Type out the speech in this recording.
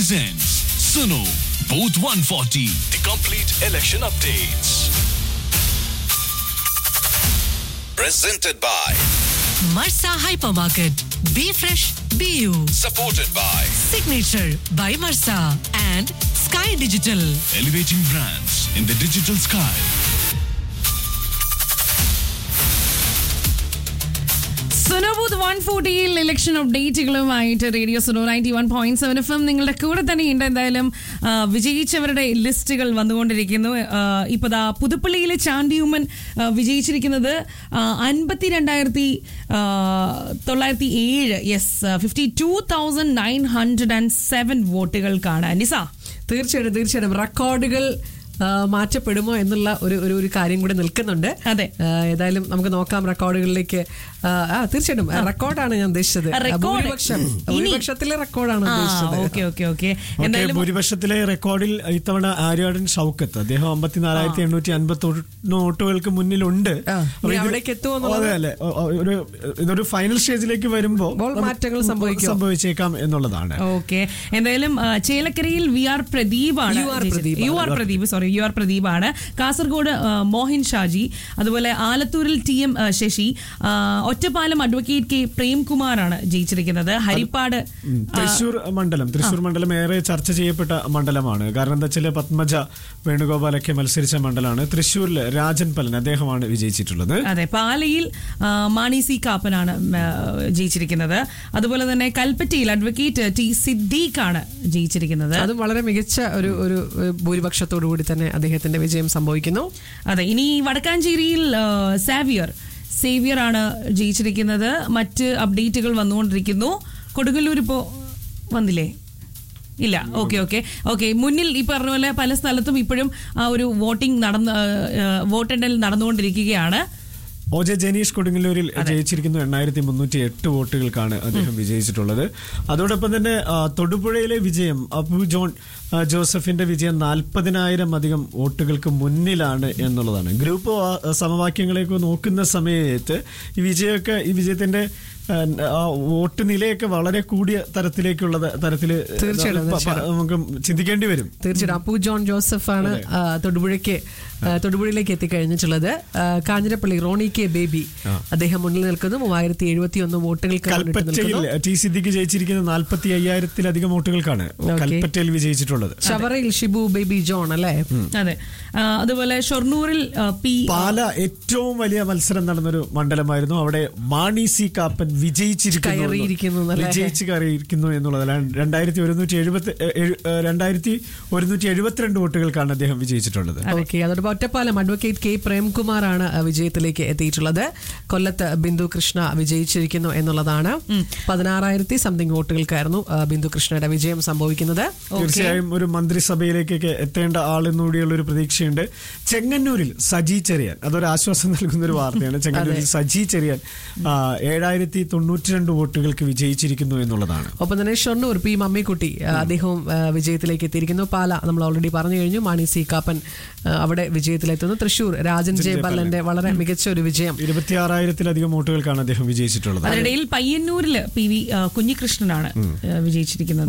presents Suno Booth 140, the complete election updates. Presented by, Marsa Hypermarket. Be fresh, be you. supported by Signature by Marsa and Sky Digital. Elevating brands in the digital sky. Suno booth one ഫോർട്ടിയിൽ election അപ്ഡേറ്റുകളുമായിട്ട് radio Suno ninety one point seven F M നിങ്ങളുടെ കൂടെ തന്നെയുണ്ട് എന്തായാലും ആ, വിജയിച്ചവരുടെ ലിസ്റ്റുകൾ വന്നുകൊണ്ടിരിക്കുന്നു ആ, ഇപ്പൊ ദാ പുതുപ്പള്ളിയിലെ ചാണ്ടിയുമ്മൻ ആ, വിജയിച്ചിരിക്കുന്നത് അൻപത്തി രണ്ടായിരത്തി തൊള്ളായിരത്തി ഏഴ് yes fifty two thousand nine hundred and seven വോട്ടുകൾക്കാണ് നിസ തീർച്ചയായിട്ടും തീർച്ചയായിട്ടും റെക്കോർഡുകൾ ആ, മാറ്റപ്പെടുമോ എന്നുള്ള ഒരു ഒരു ഒരു കാര്യം കൂടെ നിൽക്കുന്നുണ്ട് അതെ. ആ, ഏതായാലും നമുക്ക് നോക്കാം റെക്കോർഡുകളിലേക്ക് ആ, ആ തീർച്ചയായിട്ടും റെക്കോർഡാണ് ഞാൻ ഉദ്ദേശിച്ചത് ആ, റെക്കോർഡ്. ഭൂരിപക്ഷം ഇനി- ഭൂരിപക്ഷത്തിലെ റെക്കോർഡാണ് ആ ഉദ്ദേശിച്ചത് ഓക്കെ ഓക്കെ ഓക്കെ ഓക്കെ, എന്തായാലും ഭൂരിപക്ഷത്തിലെ റെക്കോർഡിൽ ഇത്തവണ ആര്യാടൻ ഷൗക്കത്ത് അദ്ദേഹം അമ്പത്തിനാലായിരത്തി എണ്ണൂറ്റി അൻപത്തി വോട്ടുകൾക്ക് മുന്നിലുണ്ട് ആ, അപ്പൊ ഇനി ഇത് അവിടേക്ക് എത്തുമോ എന്നുള്ളത്? അതെ അല്ലെ ഒ- ഒ- ഒരു ഇതൊരു ഫൈനൽ സ്റ്റേജിലേക്ക് വരുമ്പോൾ അപ്പോൾ മാറ്റങ്ങൾ സംഭവിക്കുമോ? സംഭവിച്ചേക്കാം എന്നുള്ളതാണ് ഓക്കെ എന്തായാലും ആ, ചേലക്കരയിൽ വി ആർ പ്രദീപ് ആണ് U R Pradeep U R Pradeep sorry U R Pradeep ആണ് കാസർഗോഡ് ആ, മോഹിൻ ഷാജി അതുപോലെ ആലത്തൂരിൽ ടി എം ആ, ശശി ആ, ഒറ്റപ്പാലം അഡ്വക്കേറ്റ് കെ പ്രേംകുമാറാണ് ജയിച്ചിരിക്കുന്നത് ഹരിപ്പാട് ഉം. തൃശൂർ മണ്ഡലം തൃശൂർ മണ്ഡലം ഏറെ ചർച്ച ചെയ്യപ്പെട്ട മണ്ഡലമാണ് കാരണം എന്താ വെച്ചാൽ പത്മജ വേണുഗോപാലൊക്കെ മത്സരിച്ച മണ്ഡലമാണ് തൃശൂരിൽ രാജൻ പലൻ അദ്ദേഹമാണ് വിജയിച്ചിട്ടുള്ളത് അതെ പാലയിൽ ആ, മാണി സി കാപ്പനാണ് ആ, ജയിച്ചിരിക്കുന്നത് അതുപോലെ തന്നെ കൽപ്പറ്റയിൽ അഡ്വക്കേറ്റ് ടി സിദ്ദീഖ് ആണ് ജയിച്ചിരിക്കുന്നത് അതും വളരെ മികച്ച ഒരു ഒരു ഒരു ഭൂരിപക്ഷത്തോടു കൂടി തന്നെ അദ്ദേഹത്തിന്റെ വിജയം സംഭവിക്കുന്നു അതെ ഇനി വടക്കാഞ്ചേരിയിൽ ആ, സാവിയർ സേവിയർ ആണ് ജയിച്ചിരിക്കുന്നത് മറ്റ് അപ്ഡേറ്റുകൾ വന്നുകൊണ്ടിരിക്കുന്നു കൊടുങ്ങല്ലൂർ ഇപ്പോ വന്നില്ലേ ഇല്ല ഓക്കെ ഓക്കെ ഓക്കെ മുന്നിൽ ഈ പറഞ്ഞ പോലെ പല സ്ഥലത്തും ഇപ്പോഴും ആ ഒരു വോട്ടിംഗ് നടന്ന് വോട്ടെണ്ണൽ നടന്നുകൊണ്ടിരിക്കുകയാണ് ഒ ജെ ജനീഷ് കൊടുങ്ങല്ലൂരിൽ ജയിച്ചിരിക്കുന്നു എണ്ണായിരത്തി മുന്നൂറ്റി എട്ട് വോട്ടുകൾക്കാണ് അദ്ദേഹം വിജയിച്ചിട്ടുള്ളത് അതോടൊപ്പം തന്നെ ആ, തൊടുപുഴയിലെ വിജയം അബു ജോൺ ആ, ജോസഫിന്റെ വിജയം നാൽപ്പതിനായിരം അധികം വോട്ടുകൾക്ക് മുന്നിലാണ് എന്നുള്ളതാണ് ഗ്രൂപ്പ് ആ, സമവാക്യങ്ങളെയൊക്കെ നോക്കുന്ന സമയത്ത് ഈ വിജയമൊക്കെ ഈ വിജയത്തിന്റെ ആ, ആ, വോട്ട് നിലയൊക്കെ വളരെ കൂടിയ തരത്തിലേക്കുള്ള തരത്തില് തീർച്ചയായിട്ടും, പ- പ- നമുക്ക് ചിന്തിക്കേണ്ടി വരും തീർച്ചയായിട്ടും അപ്പു ജോൺ ജോസഫ് ആണ് ആ, തൊടുപുഴയ്ക്ക് ആ, തൊടുപുഴയിലേക്ക് എത്തിക്കഴിഞ്ഞിട്ടുള്ളത് ആ, കാഞ്ഞിരപ്പള്ളി റോണി കെ ബേബി അദ്ദേഹം മുന്നിൽ നിൽക്കുന്നു മൂവായിരത്തി എഴുപത്തി ഒന്ന് വോട്ടുകൾക്ക് മുന്നിട്ട് കൽപ്പറ്റയിൽ നിൽക്കുന്നു ടി സിദ്ദിഖ് ജയിച്ചിരിക്കുന്നത് നാൽപ്പത്തി അയ്യായിരത്തിലധികം വോട്ടുകൾക്കാണ് Okay. കൽപ്പറ്റയിൽ വിജയിച്ചിട്ടുള്ളത് ചവറയിൽ ഷിബു ബേബി ജോൺ അല്ലേ അതെ ആ, അതുപോലെ ഷൊർണൂരിൽ ആ, പി പാല ഏറ്റവും വലിയ മത്സരം നടന്നൊരു മണ്ഡലമായിരുന്നു അവിടെ മാണി സി കാപ്പൻ വിജയിച്ചിരിക്കുന്നു കയറിയിരിക്കുന്നു എന്നല്ലേ? വിജയിച്ച് കയറിയിരിക്കുന്നു എന്നുള്ളതാണ് രണ്ടായിരത്തി ഒരുന്നൂറ്റി എഴുപത്തി എഴു- ഏഹ് രണ്ടായിരത്തി ഒരുന്നൂറ്റി എഴുപത്തിരണ്ട് വോട്ടുകൾക്കാണ് അദ്ദേഹം വിജയിച്ചിട്ടുള്ളത് ഓക്കെ അതോടൊപ്പം ഒറ്റപ്പാലം അഡ്വക്കേറ്റ് കെ പ്രേംകുമാർ ആണ് ആ, വിജയത്തിലേക്ക് എത്തിയിട്ടുള്ളത് കൊല്ലത്ത് ബിന്ദു കൃഷ്ണ വിജയിച്ചിരിക്കുന്നു എന്നുള്ളതാണ് പതിനാറായിരത്തി സംതിങ് വോട്ടുകൾക്കായിരുന്നു ആ, ബിന്ദു കൃഷ്ണയുടെ വിജയം സംഭവിക്കുന്നത് തീർച്ചയായും ഒരു മന്ത്രിസഭയിലേക്കൊക്കെ എത്തേണ്ട ആളെന്നുകൂടിയുള്ള ഒരു പ്രതീക്ഷയുണ്ട് ചെങ്ങന്നൂരിൽ സജി ചെറിയാൻ അതൊരു ആശ്വാസം നൽകുന്ന ഒരു വാർത്തയാണ് ചെങ്ങന്നൂരിൽ സജി ചെറിയാൻ ആ, ഏഴായിരത്തി തൊണ്ണൂറ്റി രണ്ട് വോട്ടുകൾക്ക് വിജയിച്ചിരിക്കുന്നു എന്നുള്ളതാണ് ഒപ്പം തന്നെ ഷൊർണൂർ പി മമ്മിക്കുട്ടി ആ, അദ്ദേഹവും ആ, വിജയത്തിലേക്ക് എത്തിയിരിക്കുന്നു പാല നമ്മൾ ഓൾറെഡി പറഞ്ഞു കഴിഞ്ഞു മാണി സി കാപ്പൻ ആ, അവിടെ വിജയത്തിലെത്തുന്നു തൃശൂർ രാജൻ ജയബല്ലന്റെ വളരെ മികച്ച ഒരു വിജയം ഇരുപത്തിയാറായിരത്തിലധികം വോട്ടുകൾക്കാണ് അദ്ദേഹം വിജയിച്ചിട്ടുള്ളത് അതിനിടയിൽ പയ്യന്നൂരിൽ പി വി ആ, കുഞ്ഞികൃഷ്ണനാണ് ആ, വിജയിച്ചിരിക്കുന്നത്